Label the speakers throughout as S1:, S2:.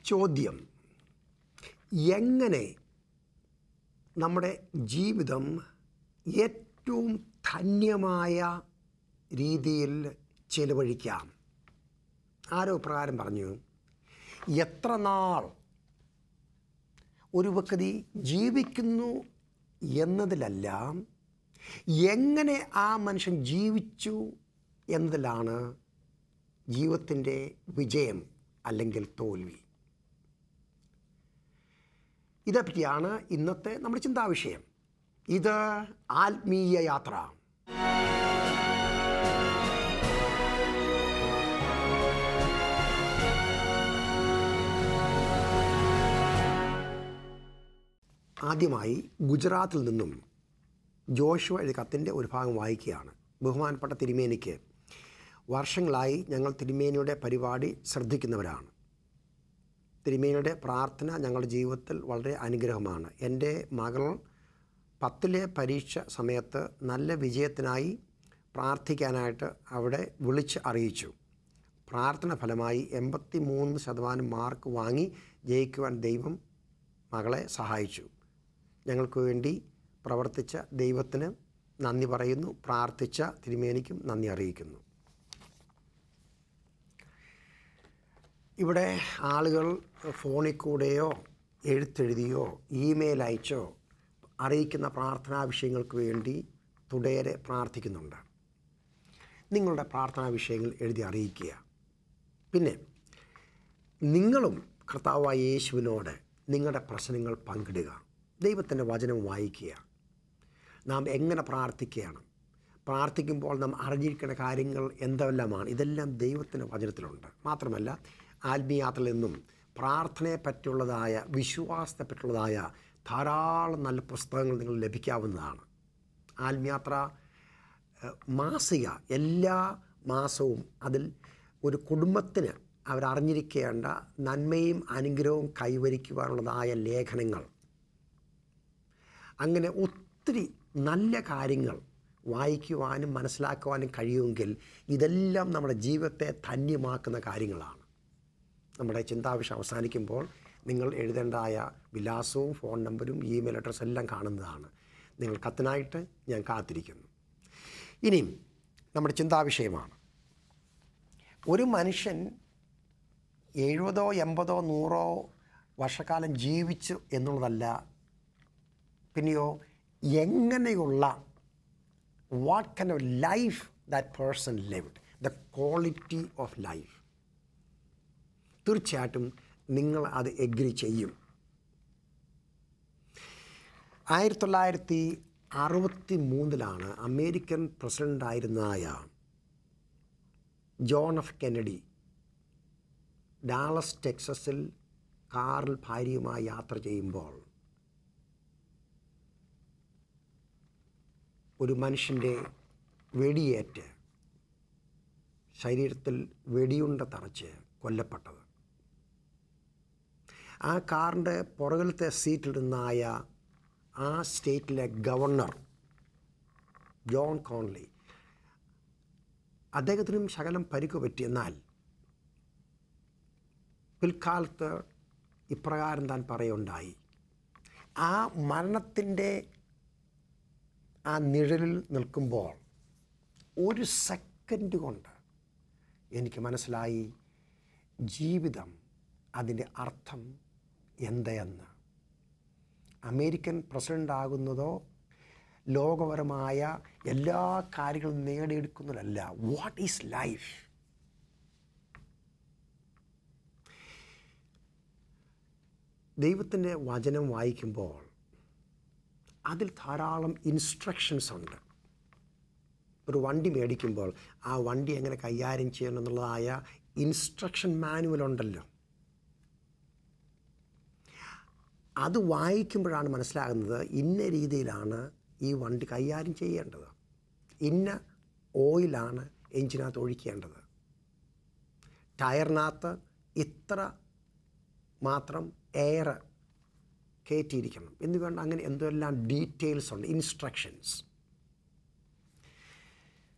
S1: ചോദ്യം എങ്ങനെ നമ്മുടെ ജീവിതം ഏറ്റവും ധന്യമായ രീതിയിൽ ചെലവഴിക്കാം ആരോ പ്രകാരം പറഞ്ഞു എത്ര നാൾ ഒരു വ്യക്തി ജീവിക്കുന്നു എന്നതിലല്ല എങ്ങനെ ആ മനുഷ്യൻ ജീവിച്ചു എന്നതിലാണ് ജീവിതത്തിൻ്റെ വിജയം അല്ലെങ്കിൽ തോൽവി ഇതേപ്പറ്റിയാണ് ഇന്നത്തെ നമ്മുടെ ചിന്താവിഷയം ഇത് ആത്മീയ യാത്ര ആദ്യമായി ഗുജറാത്തിൽ നിന്നും ജോഷുവ എഴുതിയ കത്തിൻ്റെ ഒരു ഭാഗം വായിക്കുകയാണ് ബഹുമാനപ്പെട്ട തിരുമേനിക്ക് വർഷങ്ങളായി ഞങ്ങൾ തിരുമേനിയുടെ പരിപാടി ശ്രദ്ധിക്കുന്നവരാണ് തിരുമേനിയുടെ പ്രാർത്ഥന ഞങ്ങളുടെ ജീവിതത്തിൽ വളരെ അനുഗ്രഹമാണ് എൻ്റെ മകൾ പത്തിലെ പരീക്ഷ സമയത്ത് നല്ല വിജയത്തിനായി പ്രാർത്ഥിക്കാനായിട്ട് അവിടെ വിളിച്ച് അറിയിച്ചു പ്രാർത്ഥന ഫലമായി എൺപത്തി മൂന്ന് ശതമാനം മാർക്ക് വാങ്ങി ജയിക്കുവാൻ ദൈവം മകളെ സഹായിച്ചു ഞങ്ങൾക്ക് വേണ്ടി പ്രവർത്തിച്ച ദൈവത്തിന് നന്ദി പറയുന്നു പ്രാർത്ഥിച്ച തിരുമേനിക്കും നന്ദി അറിയിക്കുന്നു ഇവിടെ ആളുകൾ ഫോണിൽ കൂടെയോ എഴുത്തെഴുതിയോ ഇമെയിൽ അയച്ചോ അറിയിക്കുന്ന പ്രാർത്ഥനാ വിഷയങ്ങൾക്ക് വേണ്ടി തുടരെ പ്രാർത്ഥിക്കുന്നുണ്ട് നിങ്ങളുടെ പ്രാർത്ഥനാ വിഷയങ്ങൾ എഴുതി അറിയിക്കുക പിന്നെ നിങ്ങളും കർത്താവായ യേശുവിനോട് നിങ്ങളുടെ പ്രശ്നങ്ങൾ പങ്കിടുക ദൈവത്തിൻ്റെ വചനം വായിക്കുക നാം എങ്ങനെ പ്രാർത്ഥിക്കുകയാണ് പ്രാർത്ഥിക്കുമ്പോൾ നാം അറിഞ്ഞിരിക്കേണ്ട കാര്യങ്ങൾ എന്തെല്ലാമാണ് ഇതെല്ലാം ദൈവത്തിൻ്റെ വചനത്തിലുണ്ട് മാത്രമല്ല ആത്മീയാത്രയിൽ നിന്നും പ്രാർത്ഥനയെ പറ്റിയുള്ളതായ വിശ്വാസത്തെ പറ്റിയുള്ളതായ ധാരാളം നല്ല പുസ്തകങ്ങൾ നിങ്ങൾ ലഭിക്കാവുന്നതാണ് ആത്മയാത്ര ഏഹ്, മാസിക എല്ലാ മാസവും അതിൽ ഒരു കുടുംബത്തിന് അവരറിഞ്ഞിരിക്കേണ്ട നന്മയും അനുഗ്രഹവും കൈവരിക്കുവാനുള്ളതായ ലേഖനങ്ങൾ അങ്ങനെ ഒത്തിരി നല്ല കാര്യങ്ങൾ വായിക്കുവാനും മനസ്സിലാക്കുവാനും കഴിയുമെങ്കിൽ ഇതെല്ലാം നമ്മുടെ ജീവിതത്തെ ധന്യമാക്കുന്ന കാര്യങ്ങളാണ് നമ്മുടെ ചിന്താവിഷയം അവസാനിക്കുമ്പോൾ നിങ്ങൾ എഴുതേണ്ടായ വിലാസവും ഫോൺ നമ്പരും ഇമെയിൽ അഡ്രസ്സും എല്ലാം കാണുന്നതാണ് നിങ്ങൾ കത്തിനായിട്ട് ഞാൻ കാത്തിരിക്കുന്നു ഇനിയും നമ്മുടെ ചിന്താവിഷയമാണ് ഒരു മനുഷ്യൻ എഴുപതോ എൺപതോ നൂറോ വർഷക്കാലം ജീവിച്ചു എന്നുള്ളതല്ല പിന്നെയോ എങ്ങനെയുള്ള what kind of life that person lived the quality of life തീർച്ചയായിട്ടും നിങ്ങൾ അത് എഗ്രി ചെയ്യും ആയിരത്തി തൊള്ളായിരത്തി അറുപത്തി മൂന്നിലാണ് അമേരിക്കൻ പ്രസിഡൻ്റായിരുന്നതായ ജോൺ എഫ് കെന്നഡി ഡാളസ് ടെക്സസിൽ കാറിൽ ഭാര്യയുമായി യാത്ര ചെയ്യുമ്പോൾ ഒരു മനുഷ്യൻ്റെ വെടിയേറ്റ് ശരീരത്തിൽ വെടിയുണ്ട തറച്ച് കൊല്ലപ്പെട്ടത് ആ കാറിൻ്റെ പുറകിലത്തെ സീറ്റിലിരുന്നായ ആ സ്റ്റേറ്റിലെ ഗവർണർ ജോൺ കോൺലി അദ്ദേഹത്തിനും ശകലം പരിക്ക് പറ്റി എന്നാൽ പിൽക്കാലത്ത് ഇപ്രകാരം താൻ പറയുണ്ടായി ആ മരണത്തിൻ്റെ ആ നിഴലിൽ നിൽക്കുമ്പോൾ ഒരു സെക്കൻഡ് കൊണ്ട് എനിക്ക് മനസ്സിലായി ജീവിതം അതിൻ്റെ അർത്ഥം എന്തെന്ന് അമേരിക്കൻ പ്രസിഡൻ്റ് ആകുന്നതോ ലോകപരമായ എല്ലാ കാര്യങ്ങളും നേടിയെടുക്കുന്നതല്ല വാട്ട് ഈസ് ലൈഫ് ദൈവത്തിൻ്റെ വചനം വായിക്കുമ്പോൾ അതിൽ ധാരാളം ഇൻസ്ട്രക്ഷൻസ് ഉണ്ട് ഒരു വണ്ടി മേടിക്കുമ്പോൾ ആ വണ്ടി എങ്ങനെ കൈകാര്യം ചെയ്യണം എന്നുള്ളതായ ഇൻസ്ട്രക്ഷൻ മാനുവൽ ഉണ്ടല്ലോ അത് വായിക്കുമ്പോഴാണ് മനസ്സിലാകുന്നത് ഇന്ന രീതിയിലാണ് ഈ വണ്ടി കൈകാര്യം ചെയ്യേണ്ടത് ഇന്ന ഓയിലാണ് എഞ്ചിനകത്ത് ഒഴിക്കേണ്ടത് ടയറിനകത്ത് ഇത്ര മാത്രം എയർ കയറ്റിയിരിക്കണം എന്ന് വേണ്ട അങ്ങനെ എന്തെല്ലാം ഡീറ്റെയിൽസ് ഉണ്ട് ഇൻസ്ട്രക്ഷൻസ്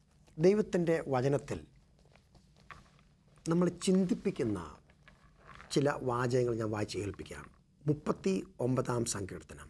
S1: ദൈവത്തിൻ്റെ വചനത്തിൽ നമ്മൾ ചിന്തിപ്പിക്കുന്ന ചില വാചകങ്ങൾ ഞാൻ വായിച്ച് കേൾപ്പിക്കാം മുപ്പത്തി ഒമ്പതാം സങ്കീർത്തനം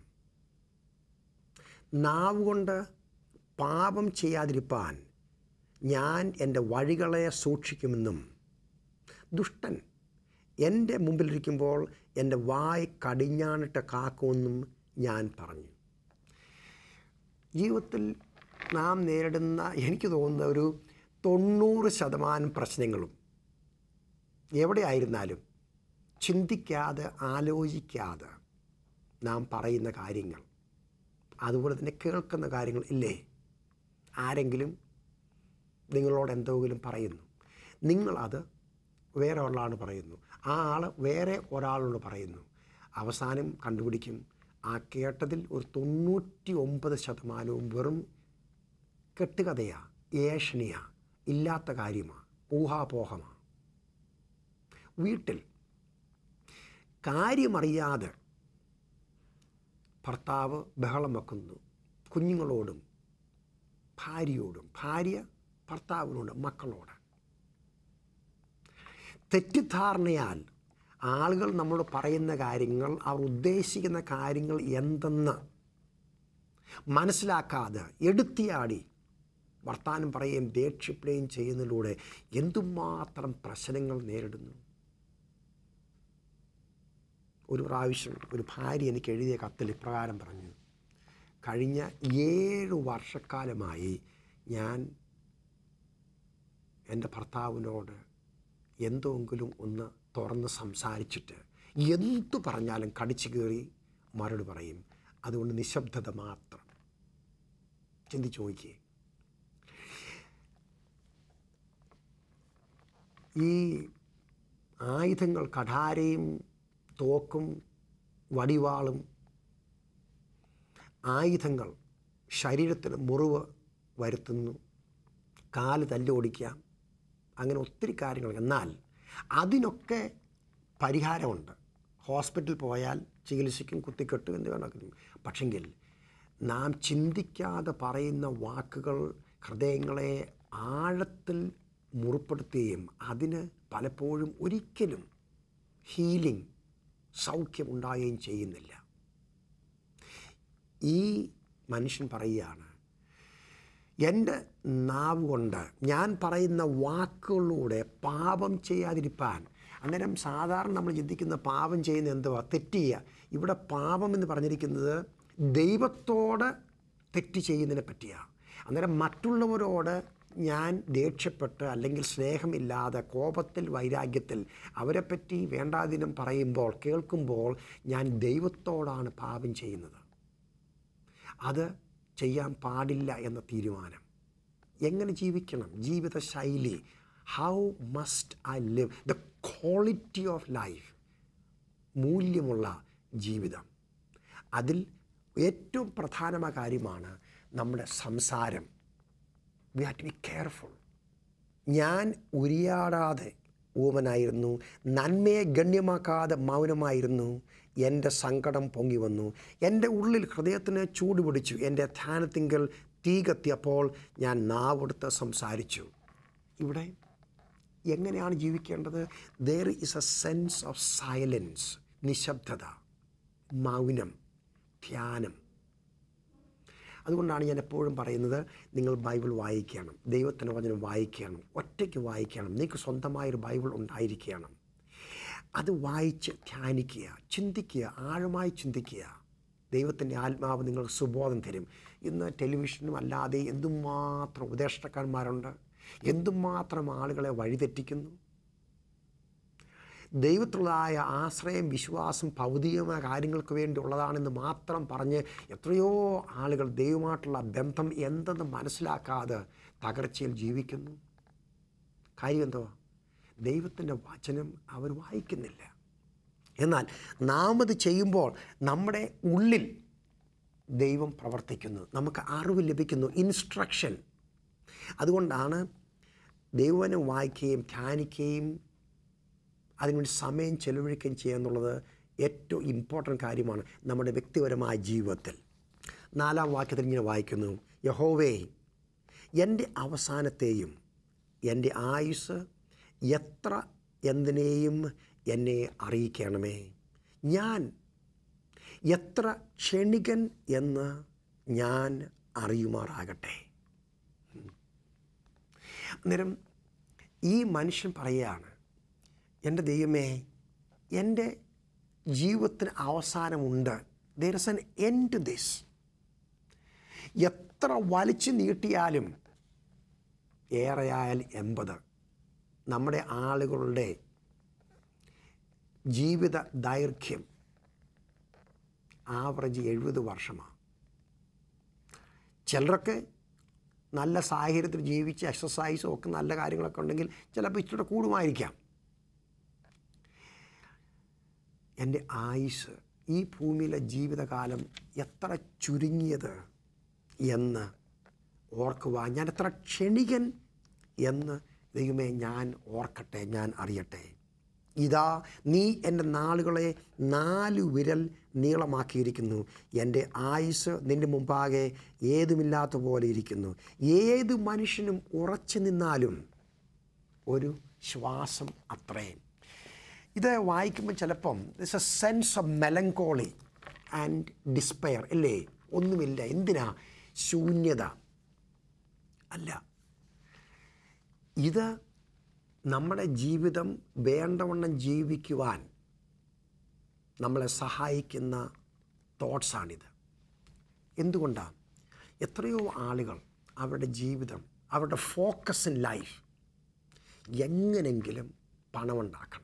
S1: നാവ് കൊണ്ട് പാപം ചെയ്യാതിരിപ്പാൻ ഞാൻ എൻ്റെ വഴികളെ സൂക്ഷിക്കുമെന്നും ദുഷ്ടൻ എൻ്റെ മുമ്പിലിരിക്കുമ്പോൾ എൻ്റെ വായ് കടിഞ്ഞാണിട്ട് കാക്കുമെന്നും ഞാൻ പറഞ്ഞു ജീവിതത്തിൽ നാം നേരിടുന്ന എനിക്ക് തോന്നുന്ന ഒരു തൊണ്ണൂറ് ശതമാനം പ്രശ്നങ്ങളും എവിടെയായിരുന്നാലും ചിന്തിക്കാതെ ആലോചിക്കാതെ നാം പറയുന്ന കാര്യങ്ങൾ അതുപോലെ തന്നെ കേൾക്കുന്ന കാര്യങ്ങൾ ഇല്ലേ ആരെങ്കിലും നിങ്ങളോട് എന്തെങ്കിലും പറയുന്നു നിങ്ങളത് വേറെ ഒരാളാണ് പറയുന്നു ആ ആൾ വേറെ ഒരാളോട് പറയുന്നു അവസാനം കണ്ടുപിടിക്കും ആ കേട്ടതിൽ ഒരു തൊണ്ണൂറ്റി ഒമ്പത് ശതമാനവും വെറും കെട്ടുകഥയാ ഏഷണിയാ ഇല്ലാത്ത കാര്യമാണ് ഊഹാപോഹമാണ് വീട്ടിൽ കാര്യമറിയാതെ ഭർത്താവ് ബഹളം വെക്കുന്നു കുഞ്ഞുങ്ങളോടും ഭാര്യയോടും ഭാര്യ ഭർത്താവിനോട് മക്കളോട് തെറ്റിദ്ധാരണയാൽ ആളുകൾ നമ്മളോട് പറയുന്ന കാര്യങ്ങൾ അവർ ഉദ്ദേശിക്കുന്ന കാര്യങ്ങൾ എന്തെന്ന് മനസ്സിലാക്കാതെ എടുത്തിയാടി വർത്താനം പറയുകയും ദേഷ്യപ്പെടുകയും ചെയ്യുന്നതിലൂടെ എന്തുമാത്രം പ്രശ്നങ്ങൾ നേരിടുന്നു ഒരു പ്രാവശ്യം ഒരു ഭാര്യ എനിക്ക് എഴുതിയ കത്തിൽ ഇപ്രകാരം പറഞ്ഞു കഴിഞ്ഞ ഏഴ് വർഷക്കാലമായി ഞാൻ എൻ്റെ ഭർത്താവിനോട് എന്തെങ്കിലും ഒന്ന് തുറന്ന് സംസാരിച്ചിട്ട് എന്തു പറഞ്ഞാലും കടിച്ചു കയറി മറുപടി പറയും അതുകൊണ്ട് നിശബ്ദത മാത്രം ചിന്തിച്ചു നോക്കിയേ ഈ ആയുധങ്ങൾ കഠാരയും തോക്കും വടിവാളും ആയുധങ്ങൾ ശരീരത്തിന് മുറിവ് വരുത്തുന്നു കാല് തല്ലി ഓടിക്കാം അങ്ങനെ ഒത്തിരി കാര്യങ്ങൾ എന്നാൽ അതിനൊക്കെ പരിഹാരമുണ്ട് ഹോസ്പിറ്റലിൽ പോയാൽ ചികിത്സിക്കും കുത്തിക്കെട്ടും എന്ന് വേണം പക്ഷെങ്കിൽ നാം ചിന്തിക്കാതെ പറയുന്ന വാക്കുകൾ ഹൃദയങ്ങളെ ആഴത്തിൽ മുറിപ്പെടുത്തുകയും അതിന് പലപ്പോഴും ഒരിക്കലും ഹീലിംഗ് സൗഖ്യമുണ്ടാകുകയും ചെയ്യുന്നില്ല ഈ മനുഷ്യൻ പറയുകയാണ് എൻ്റെ നാവ് കൊണ്ട് ഞാൻ പറയുന്ന വാക്കുകളിലൂടെ പാപം ചെയ്യാതിരിപ്പാൻ അന്നേരം സാധാരണ നമ്മൾ ചിന്തിക്കുന്ന പാപം ചെയ്യുന്ന എന്തുവാ തെറ്റ് ചെയ്യുക ഇവിടെ പാപം എന്ന് പറഞ്ഞിരിക്കുന്നത് ദൈവത്തോട് തെറ്റ് ചെയ്യുന്നതിനെ പറ്റിയാണ് അന്നേരം മറ്റുള്ളവരോട് ഞാൻ ദേഷ്യപ്പെട്ട് അല്ലെങ്കിൽ സ്നേഹമില്ലാതെ കോപത്തിൽ വൈരാഗ്യത്തിൽ അവരെപ്പറ്റി വേണ്ടാതിനം പറയുമ്പോൾ കേൾക്കുമ്പോൾ ഞാൻ ദൈവത്തോടാണ് പാപം ചെയ്യുന്നത് അത് ചെയ്യാൻ പാടില്ല എന്ന തീരുമാനം എങ്ങനെ ജീവിക്കണം ജീവിത ശൈലി how must I live the quality of life മൂല്യമുള്ള ജീവിതം അതിൽ ഏറ്റവും പ്രധാനമായ കാര്യമാണ് നമ്മുടെ സംസാരം we have to be careful ഞാൻ ഉരിയാടാതെ ഊമനായിരുന്നു നന്മയെ ഗണ്യമാക്കാതെ മൗനമായിരുന്നു എൻ്റെ സങ്കടം പൊങ്ങി വന്നു എൻ്റെ ഉള്ളിൽ ഹൃദയത്തിന് ചൂട് പിടിച്ചു എൻ്റെ ധ്യാനത്തിങ്കൽ തീ കത്തിയപ്പോൾ ഞാൻ നാവെടുത്ത് സംസാരിച്ചു ഇവിടെ എങ്ങനെയാണ് ജീവിക്കേണ്ടത് there is a sense of silence നിശബ്ദത മൗനം ധ്യാനം അതുകൊണ്ടാണ് ഞാൻ എപ്പോഴും പറയുന്നത് നിങ്ങൾ ബൈബിൾ വായിക്കണം ദൈവത്തിൻ്റെ വചനം വായിക്കണം ഒറ്റയ്ക്ക് വായിക്കണം നിങ്ങൾക്ക് സ്വന്തമായൊരു ബൈബിൾ ഉണ്ടായിരിക്കണം അത് വായിച്ച് ധ്യാനിക്കുക ചിന്തിക്കുക ആഴമായി ചിന്തിക്കുക ദൈവത്തിൻ്റെ ആത്മാവ് നിങ്ങൾക്ക് സുബോധം തരും ഇന്ന് ടെലിവിഷനും അല്ലാതെ എന്തുമാത്രം ഉപദേഷ്ടക്കാന്മാരുണ്ട് എന്തുമാത്രം ആളുകളെ വഴിതെറ്റിക്കുന്നു ദൈവത്തിലുള്ളതായ ആശ്രയം വിശ്വാസം ഭൗതികമായ കാര്യങ്ങൾക്ക് വേണ്ടി ഉള്ളതാണെന്ന് മാത്രം പറഞ്ഞ് എത്രയോ ആളുകൾ ദൈവമായിട്ടുള്ള ബന്ധം എന്തെന്ന് മനസ്സിലാക്കാതെ തകർച്ചയിൽ ജീവിക്കുന്നു കാര്യം എന്തോ ദൈവത്തിൻ്റെ വചനം അവർ വായിക്കുന്നില്ല എന്നാൽ നാം അത് ചെയ്യുമ്പോൾ നമ്മുടെ ഉള്ളിൽ ദൈവം പ്രവർത്തിക്കുന്നു നമുക്ക് അറിവ് ലഭിക്കുന്നു ഇൻസ്ട്രക്ഷൻ അതുകൊണ്ടാണ് ദൈവനം വായിക്കുകയും ധ്യാനിക്കുകയും അതിനുവേണ്ടി സമയം ചെലവഴിക്കുകയും ചെയ്യുക എന്നുള്ളത് ഏറ്റവും ഇമ്പോർട്ടൻ്റ് കാര്യമാണ് നമ്മുടെ വ്യക്തിപരമായ ജീവിതത്തിൽ നാലാം വാക്യത്തിൽ ഇങ്ങനെ വായിക്കുന്നു യഹോവേ എൻ്റെ അവസാനത്തെയും എൻ്റെ ആയുസ് എത്ര എന്തിനേയും എന്നെ അറിയിക്കണമേ ഞാൻ എത്ര ക്ഷണികൻ എന്ന് ഞാൻ അറിയുമാറാകട്ടെ അന്നേരം ഈ മനുഷ്യൻ പറയുകയാണ് എൻ്റെ ദൈവമേ എൻ്റെ ജീവിതത്തിന് അവസാനമുണ്ട് there is an end to this എത്ര വലിച്ചു നീട്ടിയാലും ഏറെയായാൽ എൺപത് നമ്മുടെ ആളുകളുടെ ജീവിത ദൈർഘ്യം ആവറേജ് എഴുപത് വർഷമാണ് ചിലരൊക്കെ നല്ല സാഹചര്യത്തിൽ ജീവിച്ച് എക്സസൈസും ഒക്കെ നല്ല കാര്യങ്ങളൊക്കെ ഉണ്ടെങ്കിൽ ചിലപ്പോൾ ഇച്ചിരി കൂടുമായിരിക്കാം എൻ്റെ ആയുസ് ഈ ഭൂമിയിലെ ജീവിതകാലം എത്ര ചുരുങ്ങിയത് എന്ന് ഓർക്കുവാൻ ഞാൻ എത്ര ക്ഷണികൻ എന്ന് ദൈവമേ ഞാൻ ഓർക്കട്ടെ ഞാൻ അറിയട്ടെ ഇതാ നീ എൻ്റെ നാളുകളെ നാല് വിരൽ നീളമാക്കിയിരിക്കുന്നു എൻ്റെ ആയുസ് നിൻ്റെ മുമ്പാകെ ഏതുമില്ലാത്ത പോലെ ഇരിക്കുന്നു ഏത് മനുഷ്യനും ഉറച്ചു നിന്നാലും ഒരു ശ്വാസം അത്രയും ഇത് വായിക്കുമ്പോൾ ചിലപ്പം it's a sense of melancholy and despair അല്ലേ ഒന്നുമില്ല എന്തിനാ ശൂന്യത അല്ല ഇത് നമ്മുടെ ജീവിതം വേണ്ടവണ്ണം ജീവിക്കുവാൻ നമ്മളെ സഹായിക്കുന്ന തോട്ട്സാണിത് എന്തുകൊണ്ടാണ് എത്രയോ ആളുകൾ അവരുടെ ജീവിതം അവരുടെ ഫോക്കസ് ഇൻ ലൈഫ് എങ്ങനെങ്കിലും പണമുണ്ടാക്കണം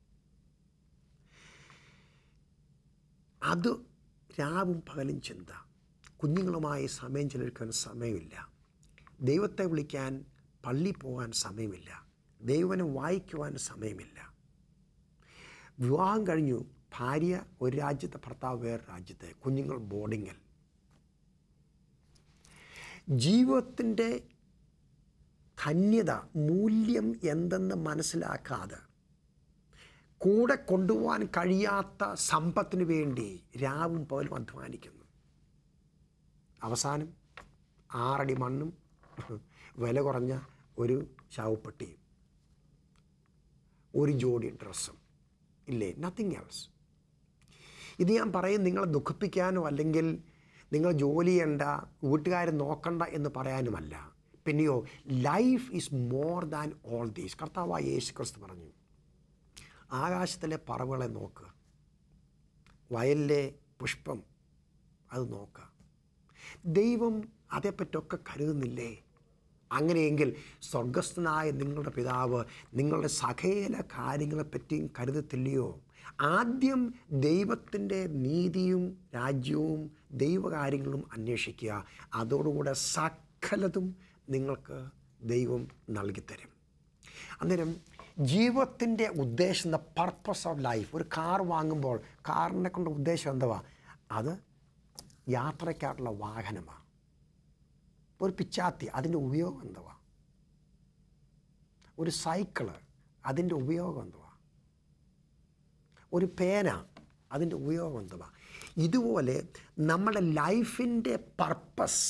S1: അത് രാവും പകലും ചിന്ത കുഞ്ഞുങ്ങളുമായി സമയം ചെലവഴിക്കാൻ സമയമില്ല ദൈവത്തെ വിളിക്കാൻ പള്ളി പോകാൻ സമയമില്ല ദൈവനെ വായിക്കുവാൻ സമയമില്ല വിവാഹം കഴിഞ്ഞു ഭാര്യ ഒരു രാജ്യത്തെ ഭർത്താവ് വേറെ രാജ്യത്തെ കുഞ്ഞുങ്ങൾ ബോർഡിങ്ങിൽ ജീവിതത്തിൻ്റെ ധന്യത മൂല്യം എന്തെന്ന് മനസ്സിലാക്കാതെ കൂടെ കൊണ്ടുപോകാൻ കഴിയാത്ത സമ്പത്തിന് വേണ്ടി രാവും പകലും അധ്വാനിക്കുന്നു അവസാനം ആറടി മണ്ണും വില കുറഞ്ഞ ഒരു ശവപ്പെട്ടിയും ഒരു ജോഡി ഡ്രസ്സും ഇല്ലേ നത്തിങ് എൽസ് ഇത് ഞാൻ പറയും നിങ്ങളെ ദുഃഖിപ്പിക്കാനോ അല്ലെങ്കിൽ നിങ്ങൾ ജോലി ചെയ്യണ്ട വീട്ടുകാരെ നോക്കണ്ട എന്ന് പറയാനുമല്ല പിന്നെയോ life is more than all these കർത്താവായ യേശു ക്രിസ്തു പറഞ്ഞു ആകാശത്തിലെ പറവുകളെ നോക്കുക വയലിലെ പുഷ്പം അത് നോക്കുക ദൈവം അതേപ്പറ്റൊക്കെ കരുതുന്നില്ലേ അങ്ങനെയെങ്കിൽ സ്വർഗസ്ഥനായ നിങ്ങളുടെ പിതാവ് നിങ്ങളുടെ സകല കാര്യങ്ങളെപ്പറ്റിയും കരുതത്തില്ലയോ ആദ്യം ദൈവത്തിൻ്റെ നീതിയും രാജ്യവും ദൈവകാര്യങ്ങളും അന്വേഷിക്കുക അതോടുകൂടെ സകലതും നിങ്ങൾക്ക് ദൈവം നൽകിത്തരും അന്നേരം ജീവിതത്തിൻ്റെ ഉദ്ദേശം ദ പർപ്പസ് ഓഫ് ലൈഫ് ഒരു കാർ വാങ്ങുമ്പോൾ കാറിനെ കൊണ്ട് ഉദ്ദേശം എന്തുവാ അത് യാത്രയ്ക്കായിട്ടുള്ള വാഹനമാണ് ഒരു പിച്ചാത്തി അതിൻ്റെ ഉപയോഗം എന്തുവാ ഒരു സൈക്കിള് അതിൻ്റെ ഉപയോഗം എന്തുവാ ഒരു പേന അതിൻ്റെ ഉപയോഗം എന്തുവാ ഇതുപോലെ നമ്മുടെ ലൈഫിൻ്റെ പർപ്പസ്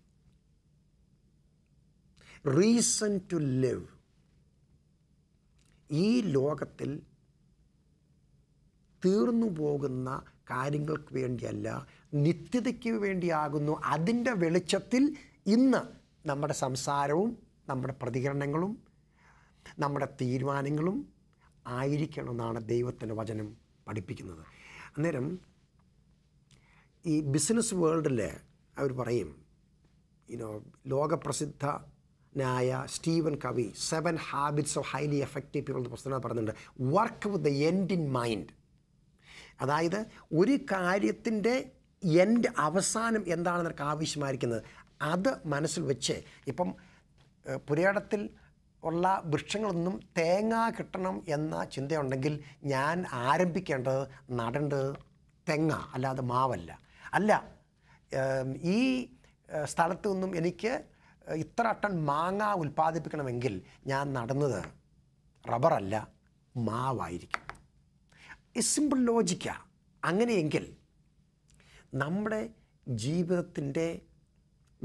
S1: റീസൺ ടു ലിവ് ഈ ലോകത്തിൽ തീർന്നു പോകുന്ന കാര്യങ്ങൾക്ക് വേണ്ടിയല്ല നിത്യതയ്ക്ക് വേണ്ടിയാകുന്നു അതിൻ്റെ വെളിച്ചത്തിൽ ഇന്ന് നമ്മുടെ സംസാരവും നമ്മുടെ പ്രതികരണങ്ങളും നമ്മുടെ തീരുമാനങ്ങളും ആയിരിക്കണമെന്നാണ് ദൈവത്തിൻ്റെ വചനം പഠിപ്പിക്കുന്നത് അന്നേരം ഈ ബിസിനസ് വേൾഡിൽ അവർ പറയും യുനോ ലോകപ്രസിദ്ധനായ Stephen Covey seven habits of highly effective people പുസ്തകം പറയുന്നുണ്ട് work with the end in mind അതായത് ഒരു കാര്യത്തിൻ്റെ എൻ്റെ അവസാനം എന്താണെന്ന് എനിക്ക് ആവശ്യമായിരിക്കുന്നത് അത് മനസ്സിൽ വെച്ച് ഇപ്പം ഏഹ്, പുരയിടത്തിൽ ഉള്ള വൃക്ഷങ്ങളൊന്നും തേങ്ങ കിട്ടണം എന്ന ചിന്തയുണ്ടെങ്കിൽ ഞാൻ ആരംഭിക്കേണ്ടത് നടേണ്ടത് തെങ്ങ അല്ലാതെ മാവല്ല അല്ല ഏം, ഈ ഏഹ്, സ്ഥലത്തു നിന്നും എനിക്ക് ഇത്ര ടൺ മാങ്ങ ഉൽപ്പാദിപ്പിക്കണമെങ്കിൽ ഞാൻ നടന്നത് റബ്ബറല്ല മാവായിരിക്കും ഈ സിമ്പിൾ ലോജിക്കാണ് അങ്ങനെയെങ്കിൽ നമ്മുടെ ജീവിതത്തിൻ്റെ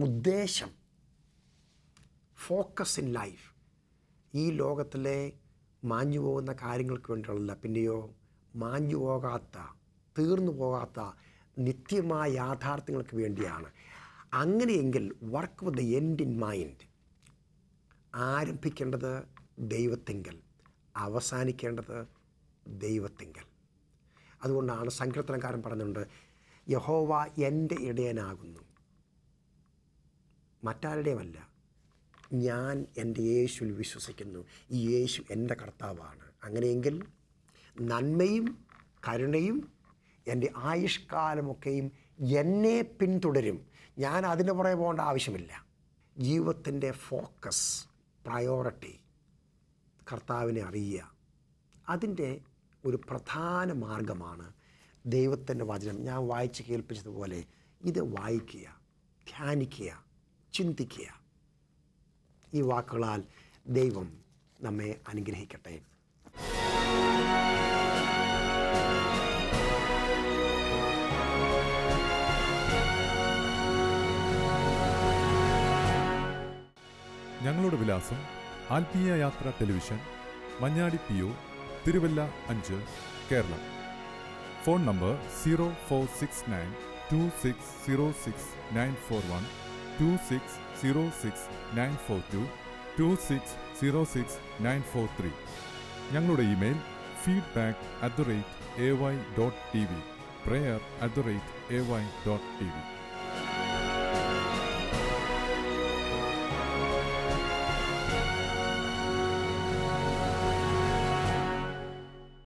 S1: ഉദ്ദേശം ഫോക്കസ് ഇൻ ലൈഫ് ഈ ലോകത്തിലെ മാഞ്ഞു പോകുന്ന കാര്യങ്ങൾക്ക് വേണ്ടിയുള്ളതല്ല പിന്നെയോ മാഞ്ഞു പോകാത്ത തീർന്നു പോകാത്ത നിത്യമായ യാഥാർത്ഥ്യങ്ങൾക്ക് വേണ്ടിയാണ് അങ്ങനെയെങ്കിൽ work with the end in mind ആരംഭിക്കേണ്ടത് ദൈവത്തിങ്കൽ അവസാനിക്കേണ്ടത് ദൈവത്തിങ്കൽ അതുകൊണ്ടാണ് സങ്കീർത്തനക്കാരൻ പറഞ്ഞിട്ടുണ്ട് യഹോവ എൻ്റെ ഇടയനാകുന്നു മറ്റാരുടെയുമല്ല ഞാൻ എൻ്റെ യേശുവിൽ വിശ്വസിക്കുന്നു ഈ യേശു എൻ്റെ കർത്താവാണ് അങ്ങനെയെങ്കിൽ നന്മയും കരുണയും എൻ്റെ ആയുഷ്കാലമൊക്കെയും എന്നെ പിന്തുടരും ഞാൻ അതിൻ്റെ പുറകെ പോകേണ്ട ആവശ്യമില്ല ജീവിതത്തിൻ്റെ ഫോക്കസ് പ്രയോറിറ്റി കർത്താവിനെ അറിയുക അതിൻ്റെ ഒരു പ്രധാന മാർഗമാണ് ദൈവത്തിൻ്റെ വചനം ഞാൻ വായിച്ച് കേൾപ്പിച്ചതുപോലെ ഇത് വായിക്കുക ധ്യാനിക്കുക ചിന്തിക്കുക ഈ വാക്കുകളാൽ ദൈവം നമ്മെ അനുഗ്രഹിക്കട്ടെ
S2: ഞങ്ങളുടെ വിലാസം ആത്മീയ യാത്ര television Manjadi P O Thiruvalla അഞ്ച് Keralam phone number zero four six nine two six zero six nine four one two six zero six nine four two two six zero six nine four three ഞങ്ങളുടെ email feedback at the rate A Y dot T V prayer at the rate A Y dot T V